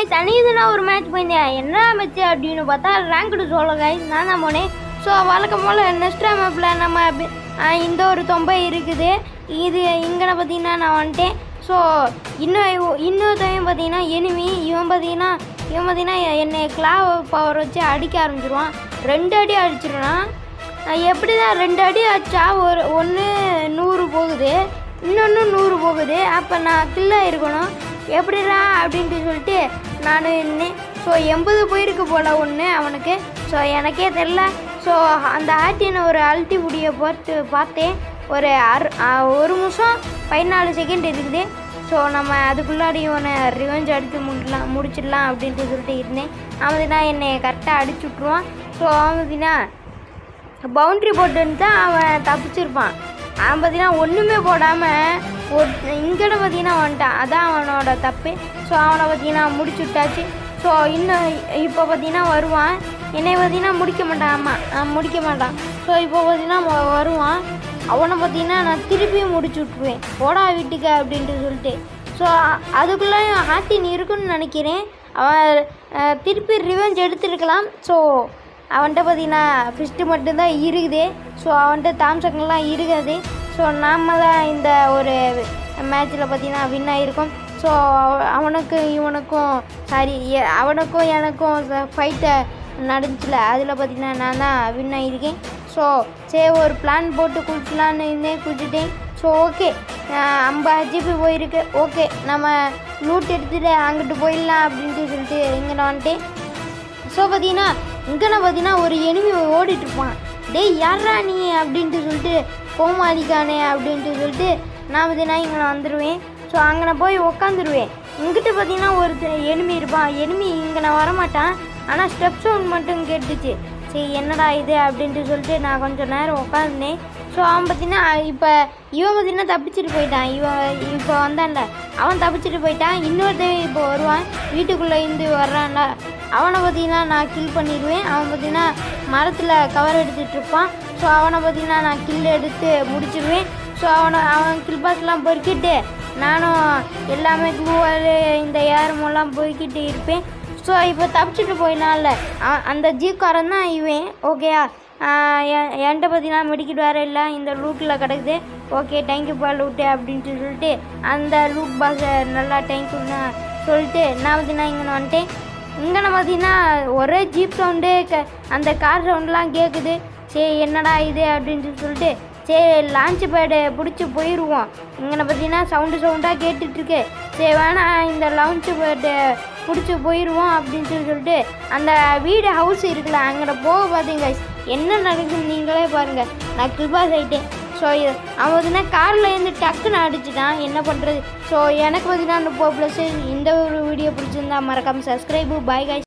தனியுதுனா ஒரு மேட்ச் போயிருந்தேன் என்ன மேட்ச் அப்படின்னு பார்த்தா ரேங்க்டு சோலோ கைஸ் நான் தான் போனேன் ஸோ வழக்கம் போல் நெக்ஸ்ட் மேப்பில் நம்ம அப்படி- ஆ, இந்த ஒரு தொம்பை இருக்குது இது இங்கே பார்த்தீங்கன்னா நான் வந்துட்டேன் ஸோ இன்னும் இவ- இன்னொருத்தவன் பார்த்தீங்கன்னா எனிமி இவன் பார்த்தீங்கன்னா இவன் பார்த்தீங்கன்னா என்னை கிளாவ் பவர் வச்சு அடிக்க ஆரம்பிச்சிருவான் ரெண்டு அடி அடிச்சிருவான் எப்படி தான் ரெண்டு அடி அடிச்சா ஒரு ஒன்று நூறு போகுது இன்னொன்று நூறு போகுது அப்போ நான் கில்ல இருக்கணும் எப்படிடா அப்படின்ட்டு சொல்லிட்டு நான் இருந்தேன் ஸோ எண்பது போயிருக்கு போல் ஒன்று அவனுக்கு ஸோ எனக்கே தெரில ஸோ அந்த ஆட்டின ஒரு அல்ட்டி முடியை பார்த்து பார்த்தேன் ஒரு அறு ஆ, ஒரு நிமிஷம் பதினாலு செகண்ட் இருக்குது ஸோ நம்ம அதுக்குள்ளாடி இவனை ரிவெஞ்ச் அடித்து முடிடலாம் முடிச்சிடலாம் அப்படின்ட்டு சொல்லிட்டு இருந்தேன் அவன் என்னை கரெக்டாக அடிச்சு விட்ருவான் ஸோ அவன் பவுண்ட்ரி போட்டுன்னு தான் அவன் தப்பிச்சிருப்பான் அவன் பார்த்தீங்கன்னா ஒன்றுமே போடாமல் ஒரு இங்கட பார்த்தீங்கன்னா வந்துட்டான் அதான் அவனோட தப்பு ஸோ அவனை பார்த்தீங்கன்னா முடிச்சு விட்டாச்சு ஸோ இன்னும் இப்போ பார்த்தீங்கன்னா வருவான் என்னை பார்த்தீங்கன்னா முடிக்க மாட்டான் ஆமாம் அவன் முடிக்க மாட்டான் ஸோ இப்போ பார்த்தீங்கன்னா வ- வருவான் அவனை பார்த்தீங்கன்னா நான் திருப்பியும் முடிச்சு விட்ருவேன் போடா வீட்டுக்கு அப்படின்ட்டு சொல்லிட்டு ஸோ அதுக்குள்ளேயும் ஆட்டின் இருக்குன்னு நினைக்கிறேன் அவன் அஹ், திருப்பி ரிவெஞ்ச் எடுத்துருக்கலாம் ஸோ அவன்கிட்ட பார்த்தீங்கன்னா ஃபிஸ்ட்டு மட்டும்தான் இருக்குது ஸோ அவன்கிட்ட தாம்சங்கள்லாம் இருக்காது ஸோ நாம தான் இந்த ஒரு மேட்ச்சில் பார்த்தீங்கன்னா வின் ஆகிருக்கோம் ஸோ அவனுக்கு இவனுக்கும் சாரி அவனுக்கும் எனக்கும் ஃபைட்டை நடந்துச்சுல அதில் பார்த்தீங்கன்னா நான் தான் வின் ஆகியிருக்கேன் ஸோ சரி ஒரு பிளான் போட்டு குளிக்கலான்னு இருந்தேன் குளிச்சுட்டேன் ஸோ ஓகே ஐம்பது ஜிபி போயிருக்கு ஓகே நம்ம லூட் எடுத்துகிட்டு அங்கிட்டு போயிடலாம் அப்படின்ட்டு சொல்லிட்டு இங்கே வந்துட்டேன் ஸோ பார்த்தீங்கன்னா இங்கே பார்த்தீங்கன்னா ஒரு எனிமி ஓடிட்டு இருப்பான் டேய் யாரா நீ அப்படின்ட்டு சொல்லிட்டு கோமாளிக்கானே அப்படின்ட்டு சொல்லிட்டு நான் பார்த்தீங்கன்னா இங்கே வந்துடுவேன் ஸோ அங்கே நான் போய் உக்காந்துருவேன் இங்கிட்ட பார்த்தீங்கன்னா ஒரு எனிமி இருப்பான் எனிமி இங்கே நான் வரமாட்டான் ஆனால் ஸ்டெப் சவுண்ட் மட்டும் கேட்டுச்சு சரி என்னடா இது அப்படின்ட்டு சொல்லிட்டு நான் கொஞ்சம் நேரம் உட்காந்துனேன் ஸோ அவன் பார்த்தீங்கன்னா இப்போ இவன் பார்த்தீங்கன்னா தப்பிச்சுட்டு போயிட்டான் இவன் இப்போ வந்தான்ல அவன் தப்பிச்சுட்டு போயிட்டான் இன்னொருத்தன் இப்போ வருவான் வீட்டுக்குள்ளே இருந்து வர்றான்ல அவனை பார்த்தீங்கன்னா நான் கில் பண்ணிடுவேன் அவன் பார்த்தீங்கன்னா மரத்தில் கவர் எடுத்துகிட்டு இருப்பான் ஸோ அவனை பார்த்தீங்கன்னா நான் கில் எடுத்து முடிச்சிடுவேன் ஸோ அவனை அவன் கில் பாஸ்லாம் பொறுக்கிட்டு நானும் எல்லாமே க்ளூவல் இந்த ஏரமெல்லாம் பொறுக்கிட்டு இருப்பேன் ஸோ இப்போ தப்பிச்சுட்டு போயிடலாம்ல அ- அந்த ஜீக்காரன் தான் இவன் ஓகேயா என் என்கிட்ட பார்த்தீங்கன்னா மெடிக்கெட் வேறு இல்லை இந்த லூட்டில் கிடக்குது ஓகே தேங்க்யூப்பா லூட்டு அப்படின்ட்டு சொல்லிட்டு அந்த லூட் பாக்ஸை நல்லா தேங்க்யூன்னு சொல்லிட்டு நான் பார்த்தீங்கன்னா இங்கே வந்துட்டேன் இங்கே பார்த்தீங்கன்னா ஒரே ஜீப் சவுண்டு க அந்த கார் சவுண்ட்லாம் கேட்குது சரி என்னடா இது அப்படின்ட்டு சொல்லிட்டு சரி லான்ச் பேடு பிடிச்சி போயிடுவோம் இங்கே பார்த்தீங்கன்னா சவுண்டு சவுண்டாக கேட்டுட்ருக்கு சரி வேணா இந்த லான்ச் பேடு பிடிச்சி போயிடுவோம் அப்படின்ட்டு சொல்லிட்டு அந்த வீடு ஹவுஸ் இருக்குல்ல அங்கே போக பார்த்தீங்க என்ன நடக்குதுன்னு நீங்களே பாருங்கள் நான் கிருபாஸ் ஆகிட்டேன் ஸோ அவன் பார்த்தீங்கன்னா காரில் இருந்து டக்குன்னு அடிச்சிட்டான் என்ன பண்ணுறது ஸோ எனக்கு பார்த்தீங்கன்னா அந்த ப்ளஸ் இந்த ஒரு வீடியோ பிடிச்சிருந்தா மறக்காமல் சப்ஸ்கிரைபு பாய் காய்